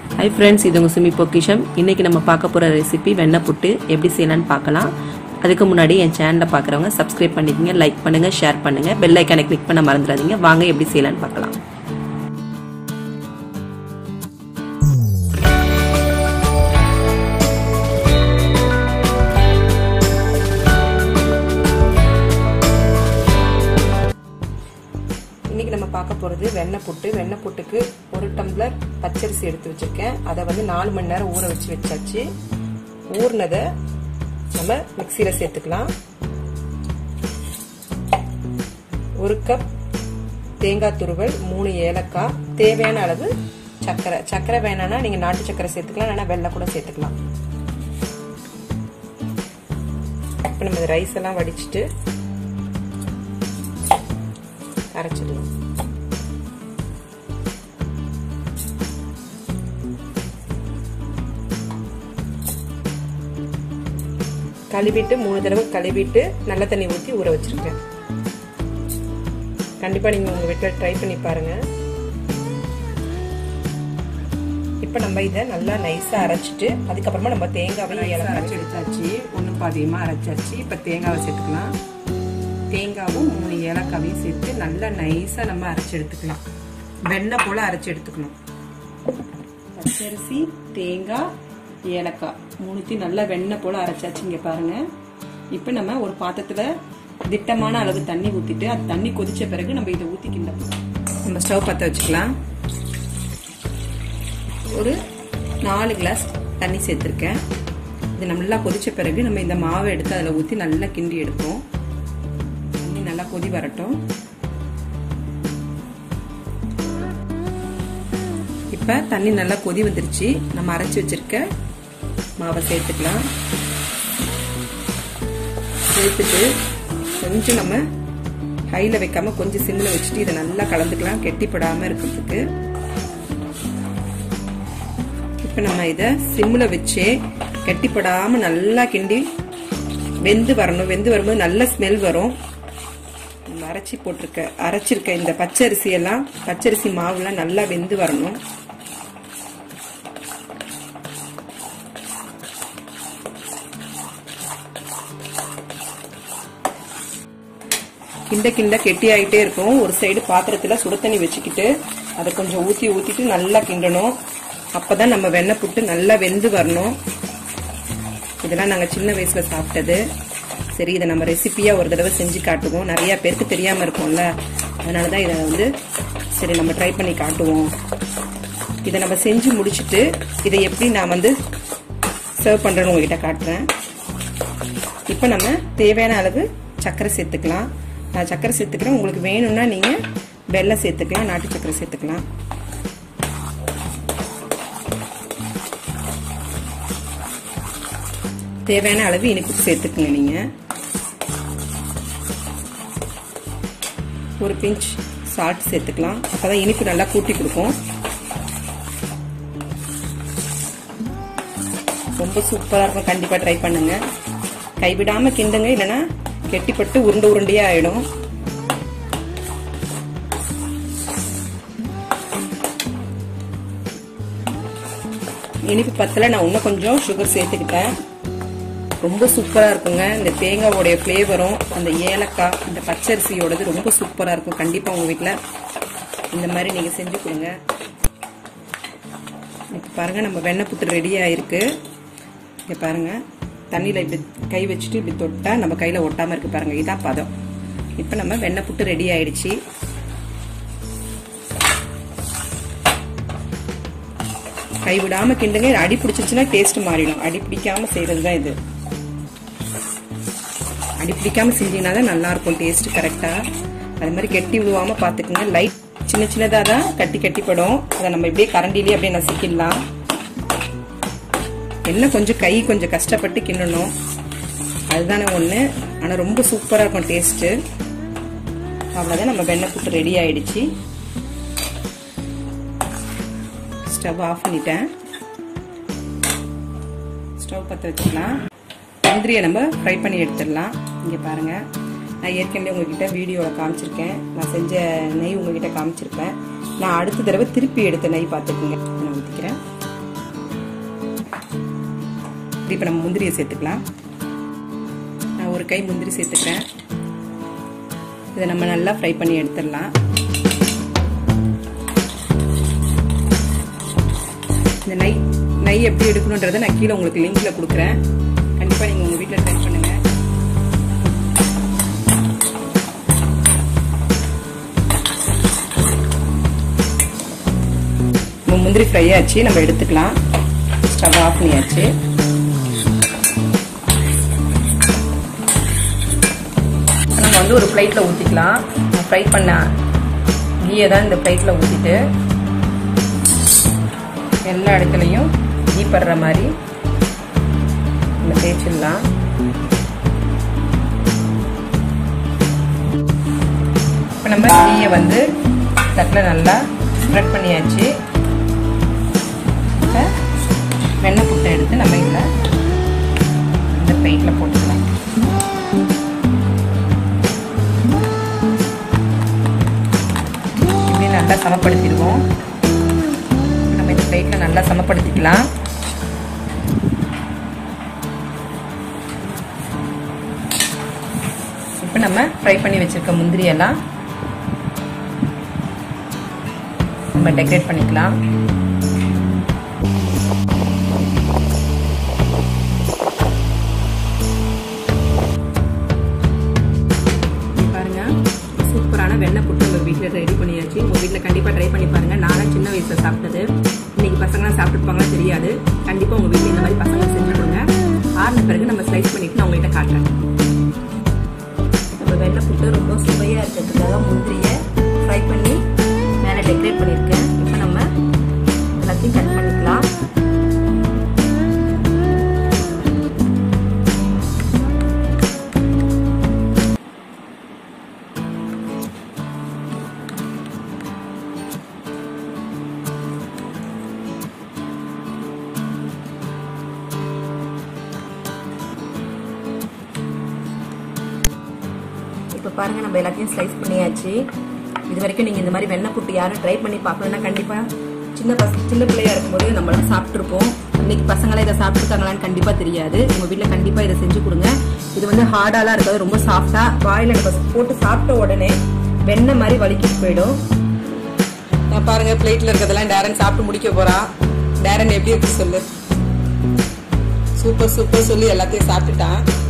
hi friends இது உங்கள் சுமி பொக்கிஷம் இன்னைக்கு நம்ம பார்க்க போகிற ரெசிபி வெண்ணெய் புட்டு எப்படி செய்யலாம்னு பார்க்கலாம் அதுக்கு முன்னாடி என் சேனலை பார்க்குறவங்க சப்ஸ்கிரைப் பண்ணிக்கங்க லைக் பண்ணுங்க ஷேர் பண்ணுங்க பெல் ஐக்கானை கிளிக் பண்ண மறந்துடாதீங்க வாங்க எப்படி செய்யலாம்னு பார்க்கலாம் இன்னைக்கு நம்ம பார்க்க போகிறது வெண்ணெய் புட்டு வெண்ணெய் புட்டுக்கு ஒரு டம்ளர் பச்சரிசி எடுத்து வச்சிருக்கேன் அதை வந்து நாலு மணி நேரம் ஊற வச்சு வச்சாச்சு ஊறினதை நம்ம மிக்சியில் சேர்த்துக்கலாம் ஒரு கப் தேங்காய் துருவல் மூணு ஏலக்காய் தேவையான அளவு சர்க்கரை சர்க்கரை வேணாம்னா நீங்கள் நாட்டு சர்க்கரை சேர்த்துக்கலாம் இல்லைனா வெள்ளம் கூட சேர்த்துக்கலாம் இப்போ நம்ம ரைஸ் எல்லாம் வடிச்சிட்டு அரைச்சிடலாம் கழுவிட்டு மூணு தடவை கழுவிட்டு நல்ல தண்ணி ஊற்றி ஊற வச்சிருக்கேன் கண்டிப்பாக நீங்கள் உங்கள் வீட்டில் ட்ரை பண்ணி பாருங்கள் இப்போ நம்ம இதை நல்லா நைஸாக அரைச்சிட்டு அதுக்கப்புறமா நம்ம தேங்காவை அரைச்சி எடுத்தாச்சு ஒன்றும் பாதியமாக அரைச்சாச்சு இப்போ தேங்காவை சேர்த்துக்கலாம் தேங்காவும் மூணு ஏலக்காவையும் சேர்த்து நல்லா நைஸாக நம்ம அரைச்சி எடுத்துக்கலாம் வெண்ணெய் போல் அரைச்சி எடுத்துக்கணும் பச்சரிசி தேங்காய் ஏலக்காய் மூணுத்தையும் நல்லா வெண்ணெய் போல் அரைச்சாச்சு இங்கே பாருங்கள் இப்போ நம்ம ஒரு பாத்திரத்தில் திட்டமான அளவு தண்ணி ஊற்றிட்டு அது தண்ணி கொதிச்ச பிறகு நம்ம இதை ஊற்றி கிண்டலாம் நம்ம ஸ்டவ் பற்ற வச்சுக்கலாம் ஒரு நாலு கிளாஸ் தண்ணி சேர்த்துருக்கேன் இது நல்லா கொதிச்ச பிறகு நம்ம இந்த மாவை எடுத்து அதில் ஊற்றி நல்லா கிண்டி எடுப்போம் தண்ணி நல்லா கொதி வரட்டும் இப்போ தண்ணி நல்லா கொதி வந்துருச்சு நம்ம அரைச்சி வச்சிருக்க மாவை சேர்த்துக்கலாம் சேர்த்துட்டு கொஞ்சம் நம்ம ஹையில் வைக்காம கொஞ்சம் சிம்மில் வச்சுட்டு இதை நல்லா கலந்துக்கலாம் கெட்டிப்படாமல் இருக்கிறதுக்கு இப்போ நம்ம இதை சிம்மில் வச்சே கெட்டிப்படாமல் நல்லா கிண்டி வெந்து வரணும் வெந்து வரும்போது நல்ல ஸ்மெல் வரும் நம்ம அரைச்சி போட்டிருக்க அரைச்சிருக்க இந்த பச்சரிசி எல்லாம் பச்சரிசி மாவுலாம் நல்லா வெந்து வரணும் கிண்ட கிண்ட கெட்டி ஆகிட்டே இருக்கும் ஒரு சைடு பாத்திரத்தில் சுட தண்ணி வச்சுக்கிட்டு அதை கொஞ்சம் ஊற்றி ஊற்றிட்டு நல்லா கிண்டணும் அப்பதான் நம்ம வெண்ணெய் புட்டு நல்லா வெந்து வரணும் இதெல்லாம் நாங்கள் சின்ன வயசில் சாப்பிட்டது சரி இதை நம்ம ரெசிப்பியாக ஒரு தடவை செஞ்சு காட்டுவோம் நிறைய பேருக்கு தெரியாமல் இருக்கும்ல அதனால தான் இதை வந்து சரி நம்ம ட்ரை பண்ணி காட்டுவோம் இதை நம்ம செஞ்சு முடிச்சுட்டு இதை எப்படி நான் வந்து சர்வ் பண்ணுறேன்னு உங்ககிட்ட காட்டுறேன் இப்போ நம்ம தேவையான அளவு சர்க்கரை சேர்த்துக்கலாம் நான் சர்க்கரை சேர்த்துக்கிறேன் உங்களுக்கு வேணும்னா நீங்கள் வெள்ளம் சேர்த்துக்கலாம் நாட்டு சர்க்கரை சேர்த்துக்கலாம் தேவையான அளவு இனிப்பு சேர்த்துக்குங்க நீங்கள் ஒரு பிஞ்ச் சால்ட் சேர்த்துக்கலாம் அப்போதான் இனிப்பு நல்லா கூட்டி கொடுக்கும் ரொம்ப சூப்பராக இருக்கும் கண்டிப்பாக ட்ரை பண்ணுங்க கைவிடாமல் கிண்டுங்க இல்லைன்னா கெட்டிப்பட்டு உருண்டை உருண்டையாக ஆயிடும் இனிப்பு பத்தில் நான் இன்னும் கொஞ்சம் சுகர் சேர்த்துக்கிட்டேன் ரொம்ப சூப்பராக இருக்குங்க இந்த தேங்காவோடைய ஃப்ளேவரும் அந்த ஏலக்காய் இந்த பச்சரிசியோடது ரொம்ப சூப்பராக இருக்கும் கண்டிப்பாக உங்கள் வீட்டில் இந்த மாதிரி நீங்கள் செஞ்சு கொடுங்க இப்போ பாருங்கள் நம்ம வெண்ணெய் புட்டு ரெடி ஆயிருக்கு இங்கே பாருங்கள் தண்ணியில் இப்படி கை வச்சுட்டு இப்படி தொட்டால் நம்ம கையில் ஒட்டாமல் இருக்கு பாருங்கள் இதான் பதம் இப்போ நம்ம வெண்ணெய் புட்டு ரெடி ஆயிடுச்சு கைவிடாம கிண்டுங்க அடி பிடிச்சிருச்சுன்னா டேஸ்ட் மாறிடும் அடி பிடிக்காம செய்யறது தான் இது அடி பிடிக்காம செஞ்சீங்கன்னா தான் நல்லா இருக்கும் டேஸ்ட் கரெக்டா அது மாதிரி கெட்டி விழுவாம பாத்துக்கோங்க லைட் சின்ன சின்னதா தான் கட்டி கட்டிப்படும் அதை நம்ம இப்படியே கரண்டிலேயே அப்படியே நசுக்கிடலாம் என்ன கொஞ்சம் கை கொஞ்சம் கஷ்டப்பட்டு கிண்டணும் அதுதானே ஒன்று ஆனால் ரொம்ப சூப்பராக இருக்கும் டேஸ்ட்டு அவ்வளோதான் நம்ம வெண்ணெய் புட்டு ரெடி ஆயிடுச்சு ஸ்டவ் ஆஃப் பண்ணிட்டேன் ஸ்டவ் பற்ற வச்சுக்கலாம் முந்திரியை நம்ம ஃப்ரை பண்ணி எடுத்துடலாம் இங்கே பாருங்கள் நான் ஏற்கனவே உங்ககிட்ட வீடியோவில் காமிச்சிருக்கேன் நான் செஞ்ச நெய் உங்ககிட்ட காமிச்சிருப்பேன் நான் அடுத்த தடவை திருப்பி எடுத்த நெய் பார்த்துக்குங்க நான் ஊற்றிக்கிறேன் இப்போ நம்ம முந்திரியை சேர்த்துக்கலாம் நான் ஒரு கை முந்திரி சேர்த்துக்கிறேன் இதை நம்ம நல்லா ஃப்ரை பண்ணி எடுத்துடலாம் இந்த நெய் நெய் எப்படி எடுக்கணுன்றதை நான் கீழே உங்களுக்கு லிங்க்ல கொடுக்குறேன் கண்டிப்பாக நீங்கள் உங்கள் வீட்டில் ட்ரை பண்ணுங்க முந்திரி ஃப்ரை ஆச்சு நம்ம எடுத்துக்கலாம் ஸ்டவ் ஆஃப் பண்ணியாச்சு நம்ம வந்து ஒரு பிளேட்டில் ஊற்றிக்கலாம் ஃப்ரை பண்ண கீயை தான் இந்த பிளேட்டில் ஊற்றிட்டு எல்லா இடத்துலையும் கீ படுற மாதிரி நம்ம தேய்ச்சிடலாம் இப்போ நம்ம கீயை வந்து தட்டில் நல்லா ஸ்ப்ரெட் பண்ணியாச்சு இப்போ வெண்ணெய் புட்டை எடுத்து நம்ம இதில் இந்த பிளேட்டில் போட்டுக்கலாம் இப்படி நல்லா சமப்படுத்திடுவோம் நம்ம இந்த பிளேட்டில் நல்லா சமப்படுத்திக்கலாம் இப்போ நம்ம ஃப்ரை பண்ணி வச்சிருக்க முந்திரி எல்லாம் நம்ம டெக்கரேட் பண்ணிக்கலாம் பாருங்க சூப்பரான வெண்ணெய் புட்டு உங்கள் வீட்டில் ரெடி பண்ணியாச்சு உங்கள் வீட்டில் கண்டிப்பாக ட்ரை பண்ணி பாருங்கள் நானும் சின்ன வயசில் சாப்பிட்டது இன்னைக்கு பசங்களாம் சாப்பிட்டுருப்பாங்களா தெரியாது கண்டிப்பாக உங்கள் வீட்டில் இந்த மாதிரி பசங்க செஞ்சு கொடுங்க ஆறின பிறகு நம்ம ஸ்லைஸ் பண்ணிட்டு நான் உங்கள்கிட்ட காட்டுறேன் நம்ம வெண்ணெய் புட்டு ரொம்ப சுவையாக இருக்கிறதுக்காக முந்திரியை ஃப்ரை பண்ணி மேலே டெக்கரேட் பண்ணியிருக்கேன் இப்போ நம்ம எல்லாத்தையும் கட் பண்ணிக்கலாம் இப்போ பாருங்க நம்ம எல்லாத்தையும் ஸ்லைஸ் பண்ணியாச்சு இது வரைக்கும் நீங்கள் இந்த மாதிரி வெண்ணெய் புட்டு யாரும் ட்ரை பண்ணி பார்க்கணுன்னா கண்டிப்பாக சின்ன பசங்க சின்ன பிள்ளையா இருக்கும்போது நம்மளாம் சாப்பிட்ருப்போம் இன்னைக்கு பசங்களாம் இதை சாப்பிட்ருக்காங்களான்னு கண்டிப்பாக தெரியாது உங்கள் வீட்டில் கண்டிப்பாக இதை செஞ்சு கொடுங்க இது வந்து ஹார்டாலாம் இருக்காது ரொம்ப சாஃப்டாக வாயில் நம்ம போட்டு சாப்பிட்ட உடனே வெண்ணெய் மாதிரி வலிக்கிட்டு போயிடும் நான் பாருங்க பிளேட்டில் இருக்கிறதெல்லாம் டேரன் சாப்பிட்டு முடிக்க போறா டேரன் எப்படி இருக்கு சொல்லு சூப்பர் சூப்பர் சொல்லி எல்லாத்தையும் சாப்பிட்டுட்டான்